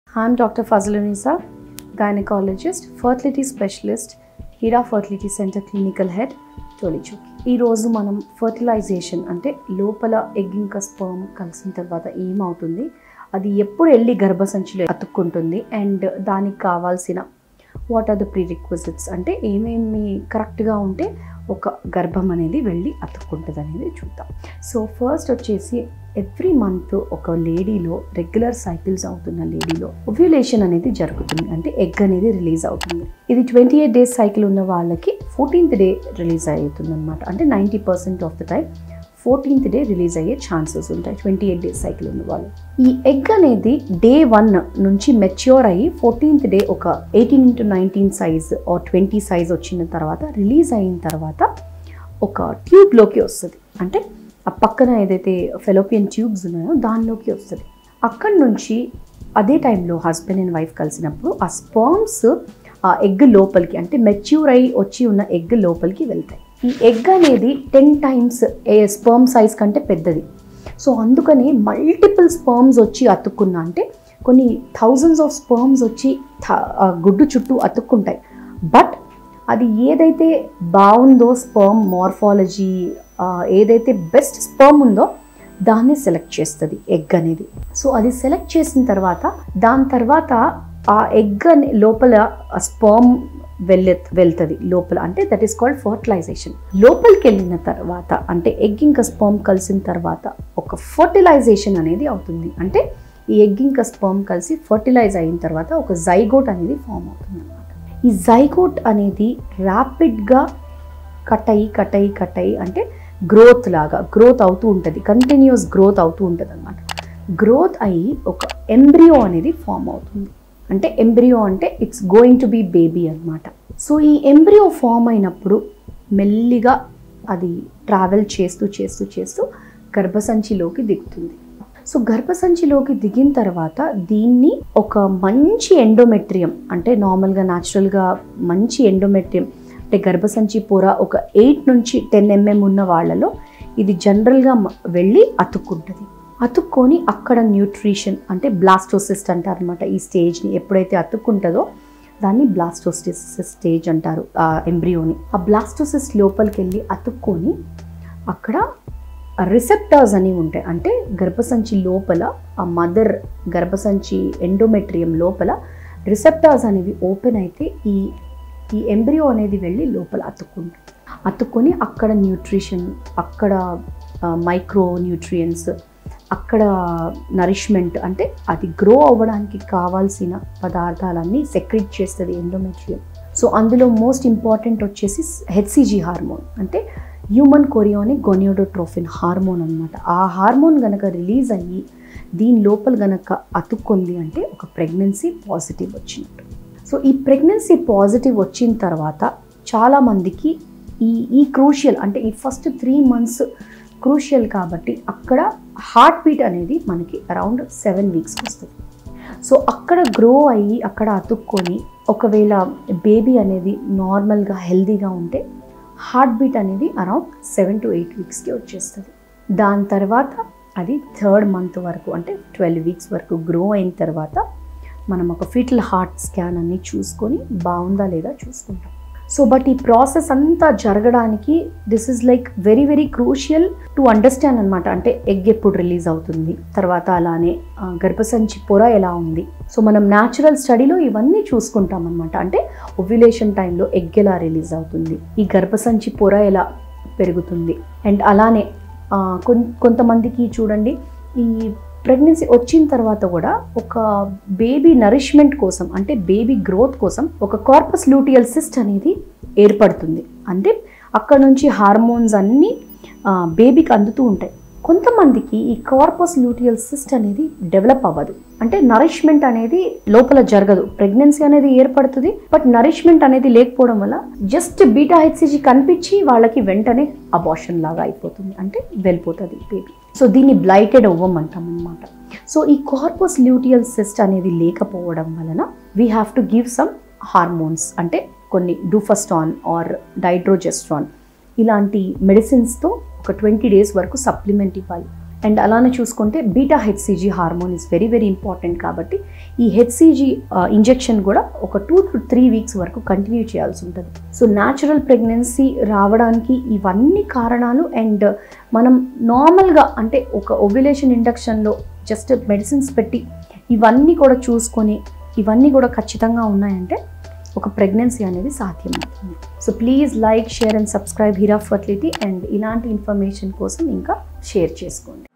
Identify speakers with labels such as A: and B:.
A: I'm Dr. Fazlunisa, gynecologist, fertility specialist, Heera fertility centre clinical head తొలిచు ఈరోజు మనం fertilisation అంటే లోపల ఎగ్ ఇంకా స్పర్మ్ కలిసిన తర్వాత ఏమవుతుంది అది ఎప్పుడు వెళ్ళి గర్భసంచిలో అతుక్కుంటుంది అండ్ దానికి కావాల్సిన what are the prerequisites అంటే ఏమేమి కరెక్ట్గా ఉంటే ఒక గర్భం అనేది వెళ్ళి అతుక్కుంటుంది అనేది చూద్దాం సో ఫస్ట్ వచ్చేసి ఎవ్రీ మంత్ ఒక లేడీలో రెగ్యులర్ సైకిల్స్ అవుతున్న లేడీలో ఓవ్యులేషన్ అనేది జరుగుతుంది అంటే ఎగ్ అనేది రిలీజ్ అవుతుంది ఇది ట్వంటీ ఎయిట్ డేస్ సైకిల్ ఉన్న వాళ్ళకి ఫోర్టీన్త్ డే రిలీజ్ అవుతుంది అనమాట అంటే ninety percent of the time fourteenth day release అయ్యే ఛాన్సెస్ ఉంటాయి ట్వంటీ ఎయిట్ డేస్ సైకిల్ ఉన్న వాళ్ళు ఈ ఎగ్ అనేది డే వన్ నుంచి మెచ్యూర్ అయ్యి ఫోర్టీన్త్ డే ఒక eighteen into nineteen size or twenty size వచ్చిన తర్వాత రిలీజ్ అయిన తర్వాత ఒక ట్యూబ్లోకి వస్తుంది అంటే ఆ పక్కన ఏదైతే ఫెలోపియన్ ట్యూబ్స్ ఉన్నాయో దానిలోకి వస్తుంది అక్కడి నుంచి అదే టైంలో హస్బెండ్ అండ్ వైఫ్ కలిసినప్పుడు ఆ స్పర్మ్స్ ఆ ఎగ్ లోపలికి అంటే మెచ్యూర్ అయి వచ్చి ఉన్న ఎగ్ లోపలికి వెళ్తాయి ఈ ఎగ్ అనేది ten times a sperm size కంటే పెద్దది సో అందుకని మల్టిపుల్ స్పర్మ్స్ వచ్చి అతుక్కున్నా అంటే కొన్ని థౌజండ్స్ ఆఫ్ స్పర్మ్స్ వచ్చి థ- ఆ గుడ్డు చుట్టూ అతుక్కుంటాయి బట్ అది ఏదైతే బాగుందో స్పర్మ్ మార్ఫాలజీ ఏదైతే బెస్ట్ స్పర్మ్ ఉందో దాన్ని సెలెక్ట్ చేస్తుంది ఎగ్ అనేది సో అది సెలెక్ట్ చేసిన తర్వాత దాని తర్వాత ఆ ఎగ్ అనే లోపల స్పర్మ్ వెళ్ళే వెళ్తుంది లోపల అంటే దట్ ఈస్ కాల్డ్ ఫర్టిలైజేషన్ లోపలికి వెళ్ళిన తర్వాత అంటే ఎగ్ ఇంకా స్పర్మ్ కలిసిన తర్వాత ఒక ఫర్టిలైజేషన్ అనేది అవుతుంది అంటే ఈ ఎగ్ ఇంకా స్పర్మ్ కలిసి ఫర్టిలైజ్ అయిన తర్వాత ఒక జైగోట్ అనేది ఫామ్ అవుతుంది అనమాట ఈ జైగోట్ అనేది ర్యాపిడ్గా కట్ అయ్యి కట్ అయ్యి కట్ అయ్యి అంటే గ్రోత్ లాగా గ్రోత్ అవుతూ ఉంటుంది కంటిన్యూస్ గ్రోత్ అవుతూ ఉంటుంది అనమాట గ్రోత్ అయ్యి ఒక ఎంబ్రియో అనేది ఫామ్ అవుతుంది అంటే ఎంబ్రియో అంటే it's going to be baby అనమాట సో ఈ ఎంబ్రియో ఫామ్ అయినప్పుడు మెల్లిగా అది ట్రావెల్ చేస్తూ చేస్తూ చేస్తూ గర్భసంచిలోకి దిగుతుంది సో గర్భసంచిలోకి దిగిన తర్వాత దీన్ని ఒక మంచి ఎండోమెట్రియం అంటే నార్మల్గా న్యాచురల్గా మంచి ఎండోమెట్రియం అంటే గర్భసంచి పొర ఒక ఎయిట్ నుంచి టెన్ ఎంఎం ఉన్న వాళ్ళలో ఇది జనరల్గా మ- వెళ్ళి అతుక్కుంటుంది అతుక్కొని అక్కడ న్యూట్రిషన్ అంటే బ్లాస్టోసిస్ట్ అంటారు అనమాట ఈ స్టేజ్ని ఎప్పుడైతే అతుక్కుంటుందో దాన్ని బ్లాస్టోసిస్ స్టేజ్ అంటారు ఆ ఎంబ్రియోని ఆ బ్లాస్టోసిస్ లోపలికి వెళ్ళి అతుక్కొని అక్కడ రిసెప్టార్స్ అని ఉంటాయి అంటే గర్భసంచి లోపల ఆ మదర్ గర్భసంచి ఎండోమెట్రియం లోపల రిసెప్టార్స్ అనేవి ఓపెన్ అయితే ఈ ఈ ఎంబ్రియో అనేది వెళ్ళి లోపల అతుక్కుంటుంది అతుక్కొని అక్కడ న్యూట్రిషన్ అక్కడ మైక్రో న్యూట్రియంట్స్ అక్కడ నరిష్మెంట్ అంటే అది గ్రో అవ్వడానికి కావాల్సిన పదార్థాలన్నీ సెక్రెట్ చేస్తుంది ఎండోమెట్రియం సో అందులో మోస్ట్ ఇంపార్టెంట్ వచ్చేసి హెచ్సిజీ హార్మోన్ అంటే హ్యూమన్ కొరియోనిక్ గొనియోడోట్రోఫిన్ హార్మోన్ అనమాట ఆ హార్మోన్ గనక రిలీజ్ అయ్యి దీని లోపల గనక అతుక్కుంది అంటే ఒక ప్రెగ్నెన్సీ పాజిటివ్ వచ్చినట్టు సో ఈ ప్రెగ్నెన్సీ పాజిటివ్ వచ్చిన తర్వాత చాలామందికి ఈ ఈ క్రూషియల్ అంటే ఈ ఫస్ట్ త్రీ మంత్స్ క్రూషియల్ కాబట్టి అక్కడ హార్ట్ బీట్ అనేది మనకి అరౌండ్ సెవెన్ వీక్స్కి వస్తుంది సో అక్కడ గ్రో అయ్యి అక్కడ అతుక్కొని ఒకవేళ బేబీ అనేది నార్మల్గా హెల్దీగా ఉంటే హార్ట్ బీట్ అనేది అరౌండ్ సెవెన్ టు ఎయిట్ వీక్స్కి వచ్చేస్తుంది దాని తర్వాత అది థర్డ్ మంత్ వరకు అంటే ట్వెల్వ్ వీక్స్ వరకు గ్రో అయిన తర్వాత మనం ఒక ఫీటల్ హార్ట్ స్కాన్ అన్ని చూసుకొని బాగుందా లేదా చూసుకుంటాం సో బట్ ఈ ప్రాసెస్ అంతా జరగడానికి this is like very very crucial to understand అనమాట అంటే ఎగ్ ఎప్పుడు రిలీజ్ అవుతుంది తర్వాత అలానే ఆ, గర్భసంచి పొర ఎలా ఉంది సో మనం న్యాచురల్ స్టడీలో ఇవన్నీ చూసుకుంటాం అనమాట అంటే ఒవ్యులేషన్ టైంలో ఎగ్ ఎలా రిలీజ్ అవుతుంది ఈ గర్భసంచి పొర ఎలా పెరుగుతుంది అండ్ అలానే ఆ, కొన్- కొంతమందికి చూడండి ఈ ప్రెగ్నెన్సీ వచ్చిన తర్వాత కూడా ఒక బేబీ నరిష్మెంట్ కోసం అంటే బేబీ గ్రోత్ కోసం ఒక కార్పస్ లూటియల్ సిస్ట్ అనేది ఏర్పడుతుంది అంటే అక్కడ నుంచి హార్మోన్స్ అన్నీ ఆ, బేబీకి అందుతూ ఉంటాయి కొంతమందికి ఈ కార్పస్ లూటియల్ సిస్ట్ అనేది డెవలప్ అవ్వదు అంటే నరిష్మెంట్ అనేది లోపల జరగదు ప్రెగ్నెన్సీ అనేది ఏర్పడుతుంది బట్ నరిష్మెంట్ అనేది లేకపోవడం వల్ల జస్ట్ బీటా హెచ్సిజీ కనిపించి వాళ్ళకి వెంటనే అబార్షన్ లాగా అయిపోతుంది అంటే వెళ్ళిపోతుంది బేబీ సో దీన్ని బ్లైటెడ్ ఓవం అంటాం అనమాట సో ఈ కార్పస్ ల్యూటియల్ సిస్ట్ అనేది లేకపోవడం వలన we have to give some hormones అంటే కొన్ని డూఫస్టాన్ ఆర్ డైడ్రోజెస్ట్రాన్ ఇలాంటి మెడిసిన్స్తో ఒక ట్వంటీ డేస్ వరకు సప్లిమెంట్ ఇవ్వాలి అండ్ అలానే చూసుకుంటే beta HCG hormone is very very important కాబట్టి ఈ హెచ్సిజీ ఇంజెక్షన్ కూడా ఒక టూ టు త్రీ వీక్స్ వరకు కంటిన్యూ చేయాల్సి ఉంటుంది సో న్యాచురల్ ప్రెగ్నెన్సీ రావడానికి ఇవన్నీ కారణాలు అండ్ మనం నార్మల్గా అంటే ఒక ఓవ్యులేషన్ ఇండక్షన్లో జస్ట్ మెడిసిన్స్ పెట్టి ఇవన్నీ కూడా చూసుకొని ఇవన్నీ కూడా ఖచ్చితంగా ఉన్నాయంటే ఒక ప్రెగ్నెన్సీ అనేది సాధ్యమవుతుంది so please like share and subscribe Heera fertility and ఇలాంటి ఇన్ఫర్మేషన్ కోసం ఇంకా షేర్ చేసుకోండి